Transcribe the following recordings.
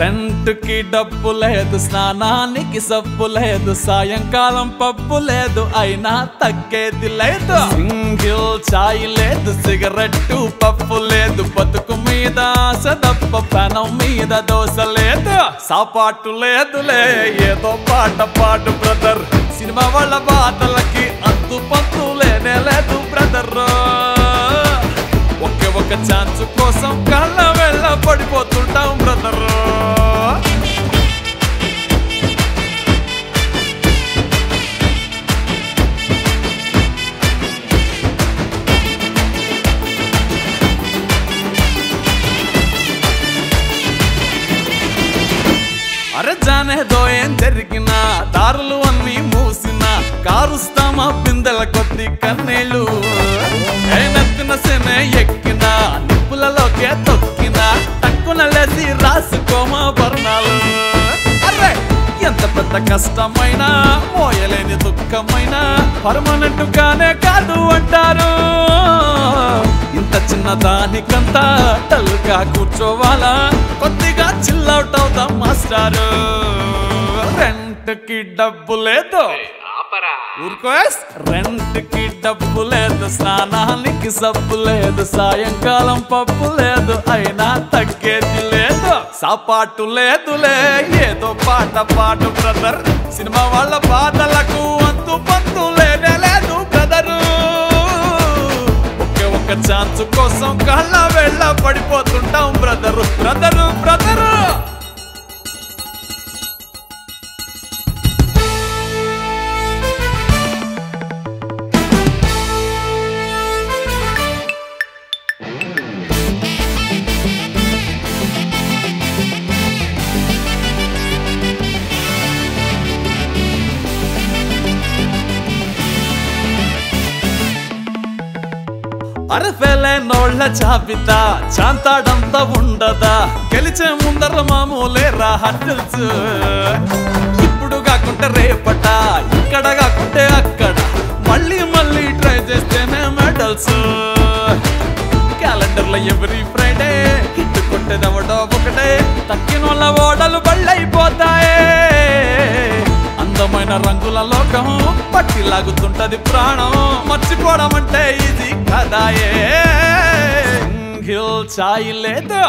rent కి డబ్బు లేదు స్నానానికి సబ్బు లేదు సాయంకాలం పప్పు లేదు అయినా తగ్గేది లేదు సింగిల్ చాయ్ లేదు సిగరెట్టు పప్పు లేదు బతుకు మీద ఆశ తప్ప పెనం మీద దోశ లేదు సాపాటు లేదులే ఏదో పాట పాడు బ్రదర్ సినిమా వాళ్ళ బాధలకి అంతు పంతు లేనే లేదు బ్రదర్ ఒకే ఒక ఛాన్స్ కోసం కళ్ళ వెళ్ళ పడిపోతుంటాం బ్రదర్ అరే జానేదో ఏం జరిగినా దారులు అన్ని మూసినా కారుస్తామా బిందెల కొద్ది కన్నీళ్ళు ఏ నత్తిన సెనే ఎక్కినా నిప్పులలోకే తొక్కినా తక్కున లేసి రాసుకోమా వర్ణాలు అరే ఎంత పెద్ద కష్టమైనా మోయలేని దుఃఖమైనా పర్మనెంట్ గానే కాదు అంటారు ఇంత చిన్న దానికంతా టల్గా కూర్చోవాలా కొద్దిగా చిల్అవుట్ అవుతాం మాస్టారు రెంట్ కి డబ్బు లేదు ఊరుకో రెంట్ కి డబ్బు లేదు స్నానానికి సబ్బు లేదు సాయంకాలం పప్పు లేదు అయినా తగ్గేది లేదు సాపాటు లేదులే ఏదో పాట పాడు బ్రదర్ సినిమా వాళ్ళ బాధలకు అంతు పంతు లేనే లేదు బ్రదరు ఒకే ఒక ఛాన్స్ కోసం కళ్ళ వెళ్ళ పడిపోతుంటాం బ్రదరు బ్రదరు బ్రదరు అరఫెలే నోళ్ళ చాపితా చాంతాడంతా ఉండదా గెలిచే ముందర మామూలే రా హట్టల్స్ ఇప్పుడు కాకుంటే రేపట ఇక్కడ కాకుంటే అక్కడ మళ్ళీ మళ్ళీ ట్రై చేస్తేనే మెడల్స్ క్యాలెండర్ లో ఎవ్రీ ఫ్రైడే హిట్ కొట్టేదవడో ఒకటే తక్కిన వాళ్ళ ఓడలు బళ్ళైపోతాయే అందమైన రంగుల లోకం పట్టి లాగుతుంటది ప్రాణం మర్చిపోవడం అంటే ఇది కదాయే సింగిల్ చాయ్ లేదు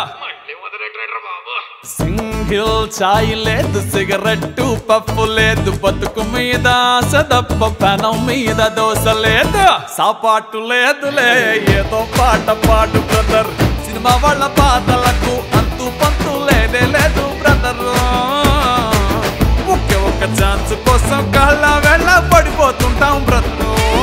సింగిల్ చాయ్ లేదు సిగరెట్టు పప్పు లేదు బతుకు మీద ఆశ తప్ప పెనం మీద దోశ లేదు సాపాటు లేదులే ఏదో పాట పాడు బ్రదర్ సినిమా వాళ్ళ పాటలకు అంతు పంతు లేదే లేదు బ్రదర్ ఒకే ఒక ఛాన్స్ కోసం కళ్ళ వెళ్ళ పడిపోతుంటాం బ్రదర్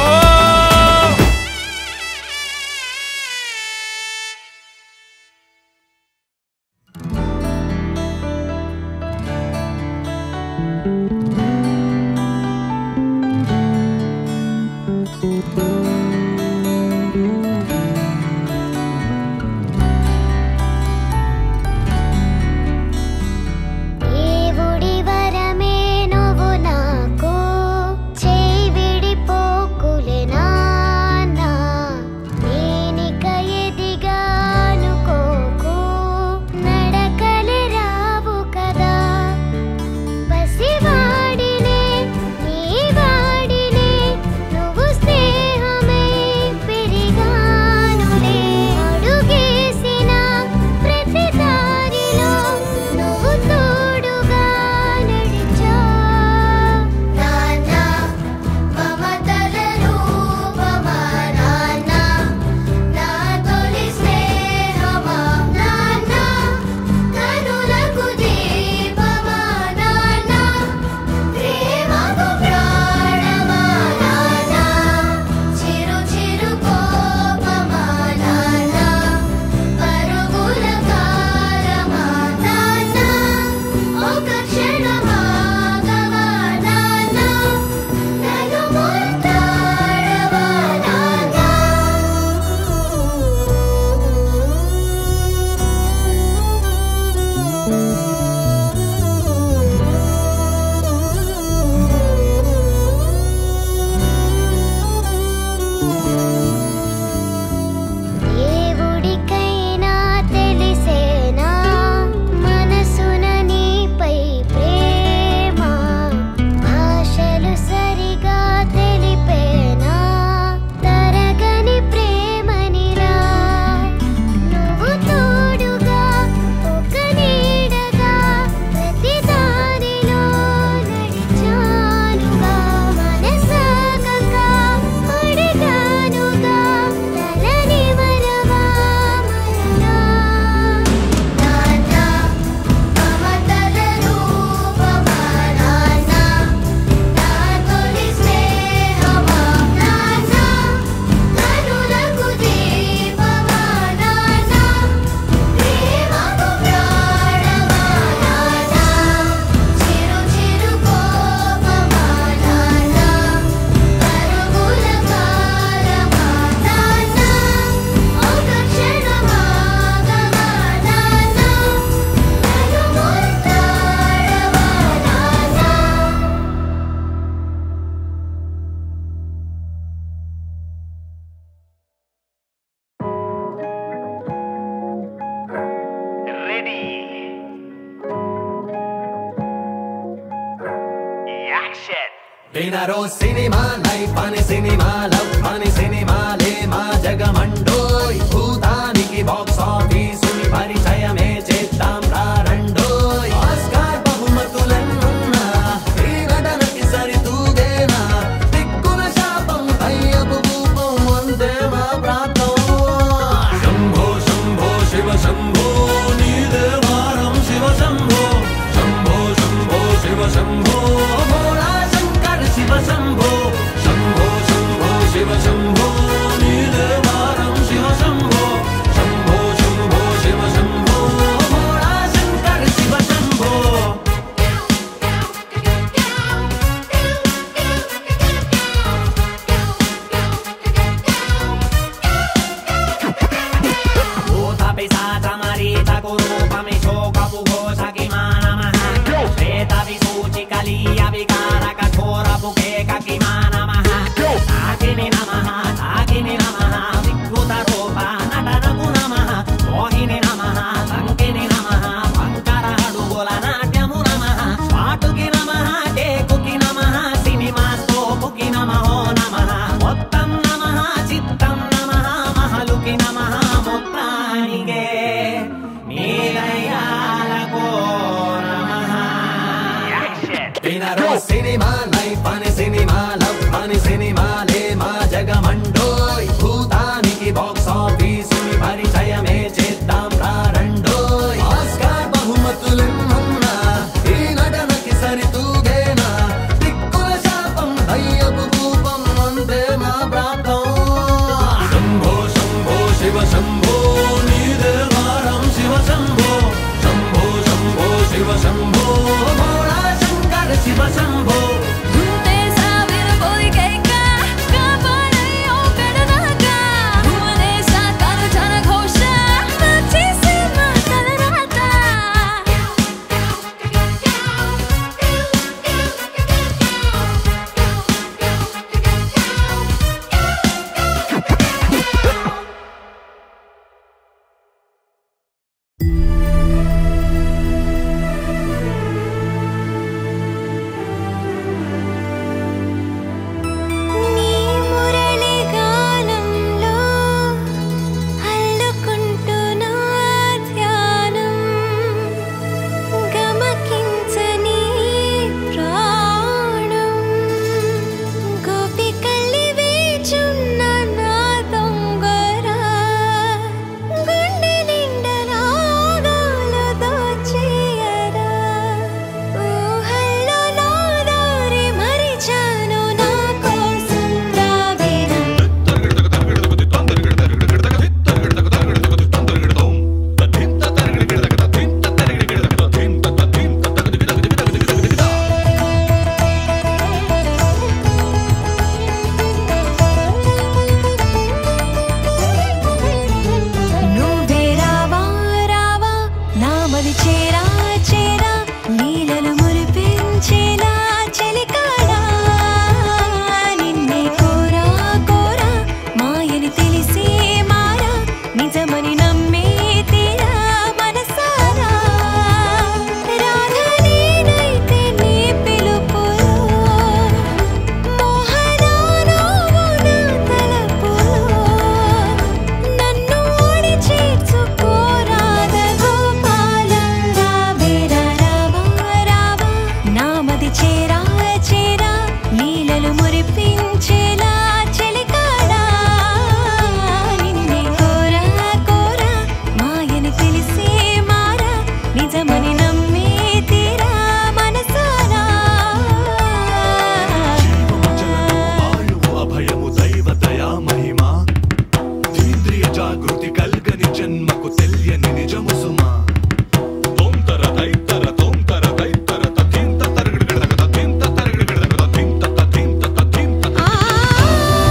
దేవుడి వరమే నువ్వు నాకు చేయి విడిపోకులే నాన్నా నేనిక ఎదిగానుకోకు నడకలే రావు కదా పసివ వినరో సినిమా లైఫ్ అని సినిమా లవ్ అని సినిమాలే మా జగమండోయ్ భూతానికి బాక్స్ ఆఫీస్ పరిచయమే చేద్దాం రారండోయ్ ఆస్కార్ బహుమతులెన్నున్నా ఈ నటనకి సరితూగేనా దిక్కుల శాపం దయ్యపు రూపం అంతే మా ప్రాంతం శంభో శంభో శివ శంభో నీదే వారం శివ శంభో శంభో శంభో శివ శంభో భోళా శంకర శివ శంభో శంభో శంభో శివ శంభో నీదే వారం శివ శంభో శంభో శంభో శివ శంభో భోళా శంకర శివ శంభో మొత్తం నమః చిత్తం నమః మహలుకి నమః మొత్తానికే నీలయాలకో నమః వినరో సినిమా లైఫ్ అని సినిమా లవ్ అని సినిమాలే మా జగమండోయ్ భూతానికి బాక్స్ ఆఫీస్ పరిచయమే చేద్దాం రారండోయ్ ఆస్కార్ బహుమతులెన్నున్నా ఈ నటనకి సరితూగేనా దిక్కుల శాపం దయ్యపు రూపం అంతే మా ప్రాంతం శంభో శంభో శివ శంభో నీదే వారం శివ శంభో శంభో శంభో శివ శంభో భోళా శంకర శివ శంభో ఉంటే సావిన పోలికైక కాపాడయ్యో పెడదాక భువనే సాకారు జన ఘోష నచ్చేసి మా తలరాత నీ మురళి గానంలో అల్లుకుంటున్నా ధ్యానం గమకించని ప్రాణం గోపికల్లి వేచున్న నా దొంగరా గుండె నిండా రాగాలు దోచేయరా ఊహల్లో నా దారి మరిచాను నా కోసం రావేనా నువ్వే రావా రావా నామది చేరా చేరా లీలలు మురిపించేలా చలికాడా నిన్నే కోరా కోరా మాయని తెలిసే మారా నిజమని నమ్మే తీరా మనసారా రాధ నేనైతే నీ పిలుపులో మోహనాలో నా తలపులో నన్ను ఓడి చేర్చుకోరాద గోపాలంగా వేరా రావా రావా నామది చేరా చేరా లీలలు మురిపించేలా చలికాడా నిన్నే కోరా కోరా మాయని తెలిసే మారా నిజమని నమ్మే తీరా మనసారా ఆయువు అభయము దైవ దయా మహిమా ఇంద్రియ జాగృతి కల్గని జన్మకు తెలియని నిజము సుమా తోంతర దైతర తోంతర దైతర తథింత తరగడగడగ తథింత తరగడగడగ తథింత తథింత తథింత ఆ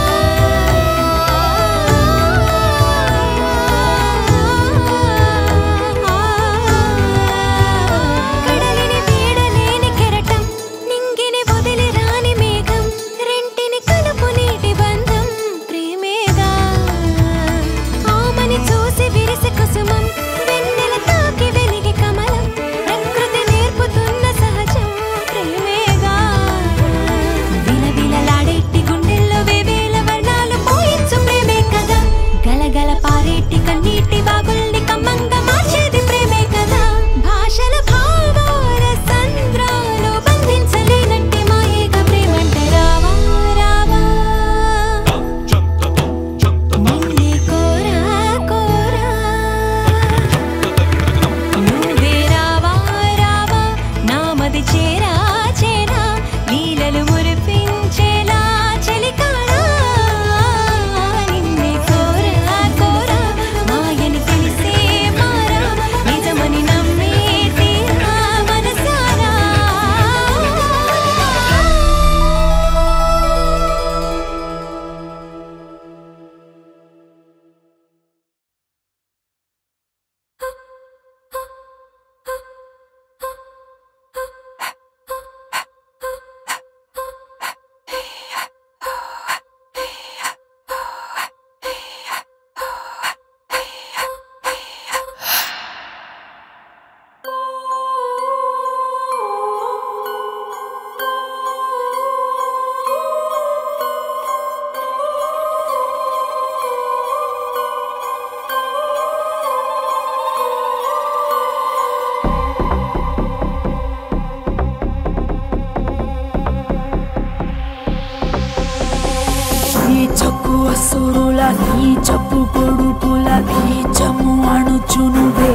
అసురుల నీ చప్పు కొడుకుల బీజము అణుచునువే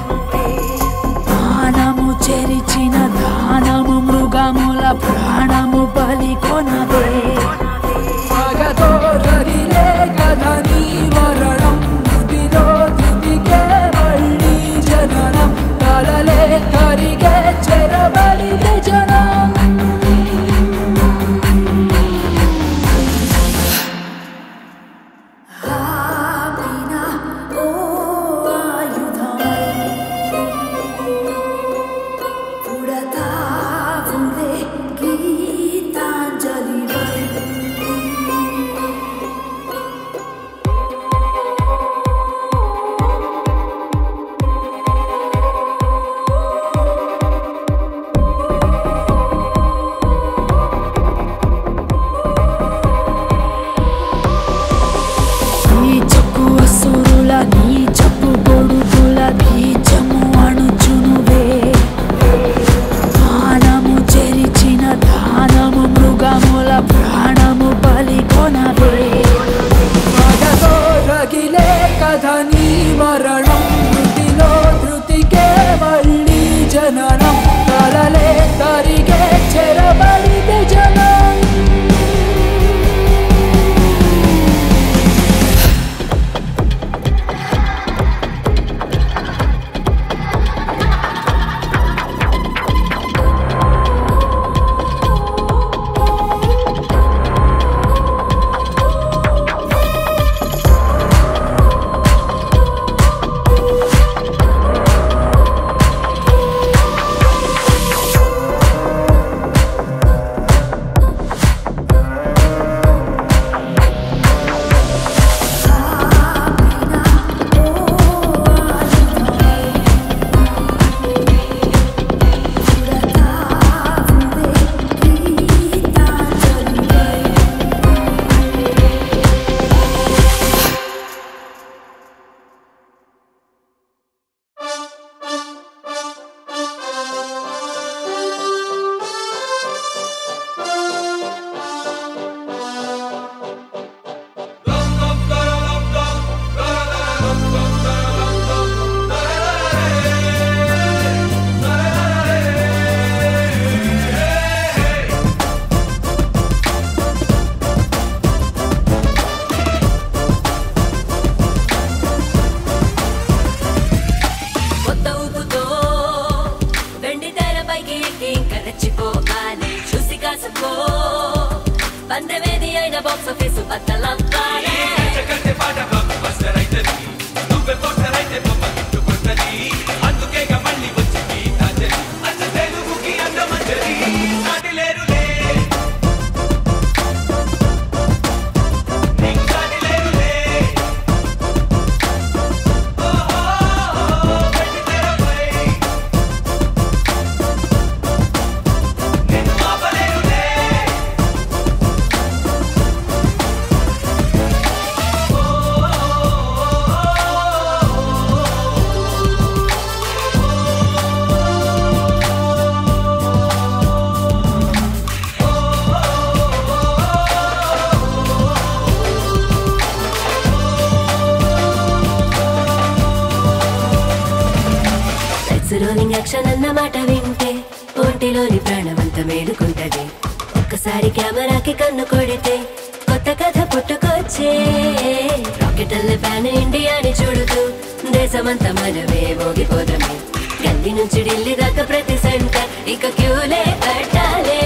ప్రాణము చెరిచిన దానము మృగముల ప్రాణము బలి కొనవే పగతో రగిలే కథ నీ మరణం ముదిలో దివిగే మళ్ళీ జననం కలలే కరిగే చెరబడితే జనం ఆపిన ఓ ఆయుధమై పుడతావులే గీతాంజలివై నీ చెప్పు అసురుల నీ చెప్పు కొడుకుల బీజము అణుచునువే ప్రాణము చెరిచిన దానము మృగముల ప్రాణము బలి కొనవే పగతో రగిలే కథ నీ మరణం మృతిలో ధృతికే మళ్ళీ జననం కలలే కరిగే చెరబడితే జనం కొత్త ఊపుతో వెండి తెరపైకి ఎక్కి ఇంకా రెచ్చిపోవాలి చూసి కాసుకో పందెమేది అయిన బాక్స్ ఆఫీస్ బద్దలవ్వాలి లెట్స్ రోలింగ్ యాక్షన్ అన్న మాట వింటే ఒంటిలోని ప్రాణమంత మేలుకుంటది ఒక్కసారి కెమెరాకి కన్ను కొడితే కొత్త కథ పుట్టుకొచ్చే రాకెట్ అల్లే ప్యాన్ ఇండియాని చూడుతూ దేశమంతా మనమే మోగిపోదమే గల్లీ నుంచి ఢిల్లీ దాకా ప్రతి సెంటర్ ఇక క్యూలే కట్టాలే